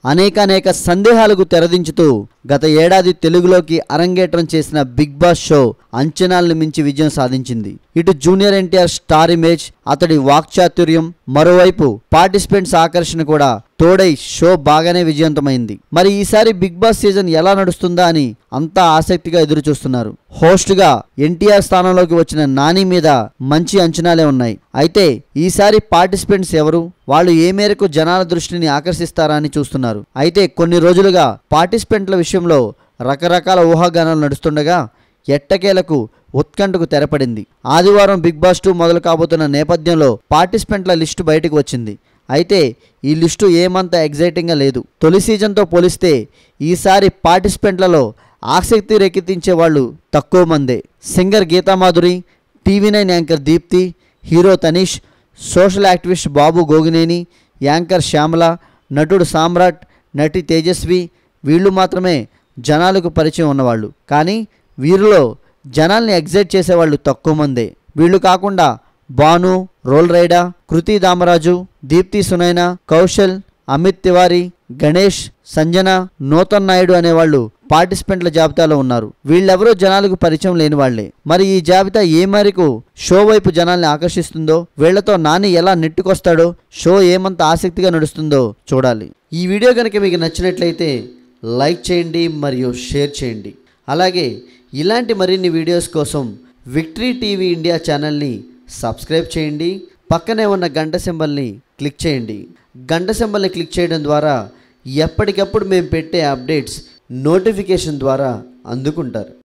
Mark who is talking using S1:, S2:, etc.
S1: అనేకానేక సందేహాలకు తెరదించుతూ గత ఏడాది తెలుగులోకి అరంగేట్రం చేసిన బిగ్ బాస్ షో అంచనాలను మించి విజయం సాధించింది ఇటు జూనియర్ ఎన్టీఆర్ స్టార్ ఇమేజ్ అతడి వాక్చాతుర్యం మరోవైపు పార్టిసిపెంట్స్ ఆకర్షణ కూడా తోడై షో బాగానే విజయవంతమైంది మరి ఈసారి బిగ్ బాస్ సీజన్ ఎలా నడుస్తుందా అని అంతా ఆసక్తిగా ఎదురు చూస్తున్నారు హోస్ట్గా ఎన్టీఆర్ స్థానంలోకి వచ్చిన నాని మీద మంచి అంచనాలే ఉన్నాయి అయితే ఈసారి పార్టిసిపెంట్స్ ఎవరు వాళ్ళు ఏ మేరకు జనాల దృష్టిని ఆకర్షిస్తారా అని చూస్తున్నారు అయితే కొన్ని రోజులుగా పార్టిసిపెంట్ల విషయంలో రకరకాల ఊహాగానాలు నడుస్తుండగా ఎట్టకేలకు ఉత్కంఠకు తెరపడింది ఆదివారం బిగ్ బాస్ టూ మొదలు కాబోతున్న నేపథ్యంలో పార్టిసిపెంట్ల లిస్టు బయటకు వచ్చింది అయితే ఈ లిస్టు ఏమంత ఎగ్జైటింగ్గా లేదు తొలి సీజన్తో పోలిస్తే ఈసారి పార్టిసిపెంట్లలో ఆసక్తి రేకెత్తించే వాళ్ళు తక్కువ మందే singer Geetha Madhuri TV nine anchor Deepthi hero Tanish social activist Babu Gogineni anchor Shyamala నటుడు సామ్రాట్ నటి తేజస్వి వీళ్ళు మాత్రమే జనాలకు పరిచయం ఉన్నవాళ్ళు కానీ వీరిలో జనాల్ని ఎగ్జైట్ చేసేవాళ్ళు తక్కువ మందే వీళ్ళు కాకుండా భాను రోల్ రైడా కృతి దామరాజు దీప్తి సునైన కౌశల్ అమిత్ తివారీ గణేష్ సంజన నూతన్ నాయుడు అనేవాళ్ళు పార్టిసిపెంట్ల జాబితాలో ఉన్నారు వీళ్ళెవరూ జనాలకు పరిచయం లేని వాళ్లే మరి ఈ జాబితా ఏ మేరకు షో వైపు జనాల్ని ఆకర్షిస్తుందో వీళ్లతో నాని ఎలా నెట్టుకొస్తాడో షో ఏమంత ఆసక్తిగా నడుస్తుందో చూడాలి ఈ వీడియో కనుక మీకు నచ్చినట్లయితే లైక్ చేయండి మరియు షేర్ చేయండి అలాగే ఇలాంటి మరిన్ని వీడియోస్ కోసం విక్టరీ టీవీ ఇండియా ఛానల్ని సబ్స్క్రైబ్ చేయండి పక్కనే ఉన్న గంట సింబల్ని క్లిక్ చేయండి గంట సింబల్ని క్లిక్ చేయడం ద్వారా ఎప్పటికప్పుడు మేము పెట్టే అప్డేట్స్ నోటిఫికేషన్ ద్వారా అందుకుంటారు